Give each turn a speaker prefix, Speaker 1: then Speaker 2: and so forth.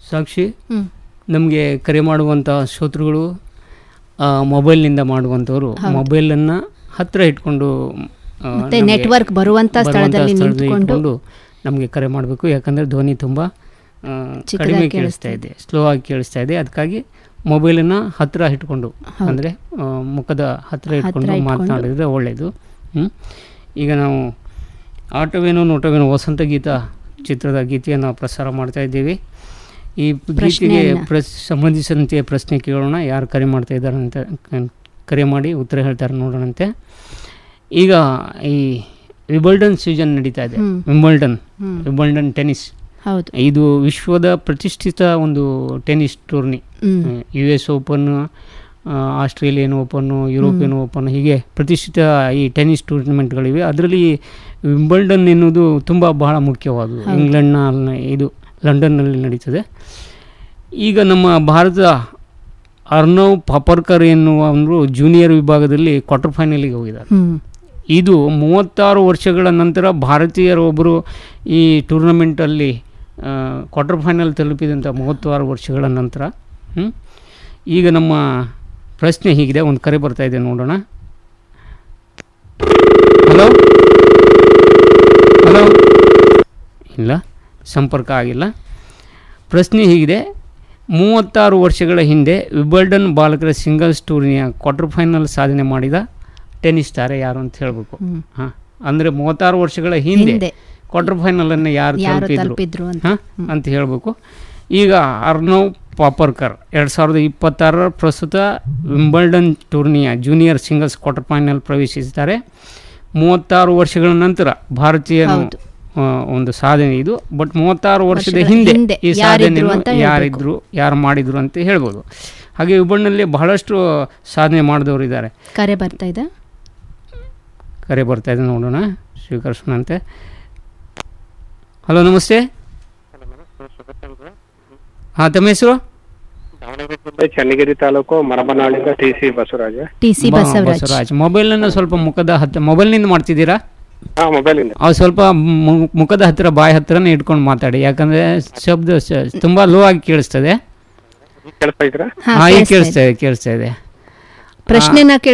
Speaker 1: ಸಾಕ್ಷಿ
Speaker 2: ಹ್ಮ್
Speaker 1: ನಮಗೆ ಕರೆ ಮಾಡುವಂಥ ಶ್ರೋತೃಗಳು ಆ, ಮೊಬೈಲ್ನಿಂದ ಮಾಡುವಂಥವ್ರು ಮೊಬೈಲನ್ನು ಹತ್ತಿರ ಇಟ್ಕೊಂಡು ಆ,
Speaker 2: ಮತ್ತೆ
Speaker 1: ನಮ್ಗೆ
Speaker 2: ನೆಟ್ವರ್ಕ್ ಬರುವಂತ
Speaker 1: ಬರುವಂಥ
Speaker 2: ಸ್ಥಳದಲ್ಲಿ
Speaker 1: ಸ್ಥಳದಲ್ಲಿ
Speaker 2: ನಿಂತ್ಕೊಂಡು
Speaker 1: ಇಟ್ಕೊಂಡು ನಮಗೆ ಕರೆ ಮಾಡಬೇಕು ಯಾಕಂದರೆ ಧ್ವನಿ ತುಂಬ ಆ,
Speaker 2: ಚಿಕ್ಕದಾಗಿ
Speaker 1: ಕಡಿಮೆ
Speaker 2: ಕೇಳಿಸ್ತಾ
Speaker 1: ಕೇಳಿಸ್ತಾ ಇದೆ ಸ್ಲೋ ಆಗಿ ಕೇಳಿಸ್ತಾ ಇದೆ ಅದಕ್ಕಾಗಿ ಮೊಬೈಲನ್ನು ಹತ್ತಿರ ಇಟ್ಕೊಂಡು ಅಂದರೆ ಮುಖದ ಹತ್ತಿರ ಇಟ್ಕೊಂಡು
Speaker 2: ಇಟ್ಕೊಂಡು.
Speaker 1: ಮಾತನಾಡಿದರೆ ಒಳ್ಳೆಯದು ಹ್ಮ್? ಈಗ ನಾವು ಆಟವೇನೋ ನೋಟವೇನೋ ವಸಂತ ಗೀತ ಚಿತ್ರದ ಗೀತೆಯನ್ನು ಪ್ರಸಾರ ಮಾಡ್ತಾ ಇದ್ದೀವಿ ಈ ಗೀತೆಗೆ
Speaker 2: ಪ್ರಶ್ನೆಯನ್ನ.
Speaker 1: ಪ್ರಸ್ ಸಂಬಂಧಿಸಿದಂತೆ ಪ್ರಶ್ನೆ ಕೇಳೋಣ ಯಾರು ಕರೆ ಮಾಡ್ತಾ ಇದ್ದಾರೆ ಅಂತ ಕ- ಕರೆ ಮಾಡಿ ಉತ್ತರ ಹೇಳ್ತಾರೆ ನೋಡೋಣಂತೆ ಈಗ ಈ ವಿಂಬಲ್ಡನ್ ಸೀಸನ್ ನಡೀತಾ ಇದೆ
Speaker 2: ಹ್ಮ್.
Speaker 1: ವಿಂಬಲ್ಡನ್
Speaker 2: ಹ್ಮ್
Speaker 1: ವಿಂಬಲ್ಡನ್ ಟೆನ್ನಿಸ್
Speaker 2: ಹೌದು
Speaker 1: ಇದು ವಿಶ್ವದ ಪ್ರತಿಷ್ಠಿತ ಒಂದು ಟೆನ್ನಿಸ್ ಟೂರ್ನಿ
Speaker 2: ಹ್ಮ್
Speaker 1: ಯು ಎಸ್ ಓಪನ್ನು ಆಸ್ಟ್ರೇಲಿಯನ್ ಓಪನ್ನು ಯುರೋಪಿಯನ್ ಓಪನ್ ಹೀಗೆ ಪ್ರತಿಷ್ಠಿತ ಈ ಟೆನ್ನಿಸ್ ಟೂರ್ನಮೆಂಟ್ಗಳಿವೆ ಅದರಲ್ಲಿ ವಿಂಬಲ್ಡನ್ ಎನ್ನುವುದು ತುಂಬ ಬಹಳ ಮುಖ್ಯವಾದುದು ಇಂಗ್ಲೆಂಡ್ನ ಅಲ್ನ- ಇದು ಲಂಡನ್ನಲ್ಲಿ ನಡೀತದೆ ಈಗ ನಮ್ಮ ಭಾರತದ ಅರ್ನವ್ ಪಾಪರ್ಕರ್ ಎನ್ನುವ ಒಂದು ಜೂನಿಯರ್ ವಿಭಾಗದಲ್ಲಿ ಕ್ವಾರ್ಟರ್ ಫೈನಲಿಗೆ ಹೋಗಿದ್ದಾರೆ
Speaker 2: ಹ್ಮ್
Speaker 1: ಇದು ಮೂವತ್ತಾರು ವರ್ಷಗಳ ನಂತರ ಭಾರತೀಯರು ಒಬ್ಬರು ಈ ಟೂರ್ನಮೆಂಟಲ್ಲಿ ಕ್ವಾರ್ಟರ್ ಫೈನಲ್ ತಲುಪಿದಂಥ ಮೂವತ್ತಾರು ವರ್ಷಗಳ ನಂತರ ಹ್ಮ್? ಈಗ ನಮ್ಮ ಪ್ರಶ್ನೆ ಹೀಗಿದೆ ಒಂದು ಕರೆ ಬರ್ತಾ ಇದೆ ನೋಡೋಣ ಹಲೋ ಹಲೋ ಇಲ್ಲ ಸಂಪರ್ಕ ಆಗಿಲ್ಲ ಪ್ರಶ್ನೆ ಹೀಗಿದೆ ಮೂವತ್ತಾರು ವರ್ಷಗಳ ಹಿಂದೆ ವಿಂಬಲ್ಡನ್ ಬಾಲಕರ ಸಿಂಗಲ್ಸ್ ಟೂರ್ನಿಯ ಕ್ವಾರ್ಟರ್ ಫೈನಲ್ ಸಾಧನೆ ಮಾಡಿದ ಟೆನ್ನಿಸ್ ತಾರೆ ಯಾರು ಅಂತ ಹೇಳಬೇಕು
Speaker 2: ಹ್ಮ್.
Speaker 1: ಹಾಂ ಅಂದರೆ ಮೂವತ್ತಾರು ವರ್ಷಗಳ ಹಿಂದೆ
Speaker 2: ಹಿಂದೆ
Speaker 1: ಕ್ವಾರ್ಟರ್ ಫೈನಲನ್ನು ಯಾರು
Speaker 2: ಯಾರು
Speaker 1: ತಲುಪಿದ್ರು
Speaker 2: ತಲುಪಿದ್ರು ಅಂತ
Speaker 1: ಹಾಂ ಅಂತ ಹೇಳಬೇಕು ಈಗ ಅರ್ನವ್ ಪಾಪರ್ಕರ್ ಎರಡು ಸಾವಿರದ ಇಪ್ಪತ್ತಾರರ ಪ್ರಸ್ತುತ ವಿಂಬಲ್ಡನ್ ಟೂರ್ನಿಯ ಜೂನಿಯರ್ ಸಿಂಗಲ್ಸ್ ಕ್ವಾರ್ಟರ್ ಫೈನಲ್ ಪ್ರವೇಶಿಸಿದ್ದಾರೆ ಮೂವತ್ತಾರು ವರ್ಷಗಳ ನಂತರ ಭಾರತೀಯರು
Speaker 2: ಹೌದು.
Speaker 1: ಆ, ಒಂದು ಸಾಧನೆ ಇದು ಬಟ್ ಮೂವತ್ತಾರು ವರ್ಷದ
Speaker 2: ವರ್ಷಗಳ
Speaker 1: ಹಿಂದೆ
Speaker 2: ಹಿಂದೆ
Speaker 1: ಈ
Speaker 2: ಯಾರಿದ್ರು
Speaker 1: ಸಾಧನೆಯನ್ನು
Speaker 2: ಅಂತ ಹೇಳ್ಬೇಕು.
Speaker 1: ಯಾರಿದ್ರು ಯಾರು ಮಾಡಿದ್ರು ಅಂತ ಹೇಳ್ಬೋದು ಹಾಗೆ ವಿಂಬಲ್ಡನ್ನಲ್ಲಿ ಬಹಳಷ್ಟು ಸಾಧನೆ ಮಾಡಿದವರು ಇದ್ದಾರೆ
Speaker 2: ಕರೆ ಬರ್ತಾ ಇದೆ
Speaker 1: ಕರೆ ಬರ್ತಾ ಇದೆ ನೋಡೋಣ ಸ್ವೀಕರಿಸೋಣಂತೆ ಹಲೋ ನಮಸ್ತೆ ಹಾಂ ತಮ್ಮ ಹೆಸರು
Speaker 3: ದಾವಣಗೆರೆ ಜಿಲ್ಲೆ ಚನ್ನಗಿರಿ ತಾಲೂಕು ಮರಬನಾಳಿಂದ T C Basavaraja
Speaker 2: T C
Speaker 1: ಬಾ-
Speaker 2: ಬಸವರಾಜ್
Speaker 1: ಬಸವರಾಜ್ ಮೊಬೈಲನ್ನು ಸ್ವಲ್ಪ ಮುಖದ ಹತ್ತಿರ ಮೊಬೈಲ್ನಿಂದ ಮಾಡ್ತಿದ್ದೀರಾ
Speaker 3: ಹಾ ಮೊಬೈಲ್ ಇಂದ
Speaker 1: ಅವು ಸ್ವಲ್ಪ ಮು- ಮುಖದ ಹತ್ತಿರ ಬಾಯಿ ಹತ್ತಿರನೇ ಇಟ್ಕೊಂಡು ಮಾತಾಡಿ ಯಾಕಂದರೆ ಶಬ್ದ ಸ- ತುಂಬ ಲೋ ಆಗಿ ಕೇಳಿಸ್ತದೆ
Speaker 3: ಕೇಳಿಸ್ತಾ ಇದ್ರಾ
Speaker 2: ಹಾ,
Speaker 1: ಹಾಂ ಈಗ
Speaker 2: ಕೇಳಿಸ್ತಾ ಇದೆ.
Speaker 1: ಕೇಳಿಸ್ತಾ ಇದೆ ಕೇಳಿಸ್ತಾ ಇದೆ
Speaker 2: ಪ್ರಶ್ನೆನ ಕೇಳ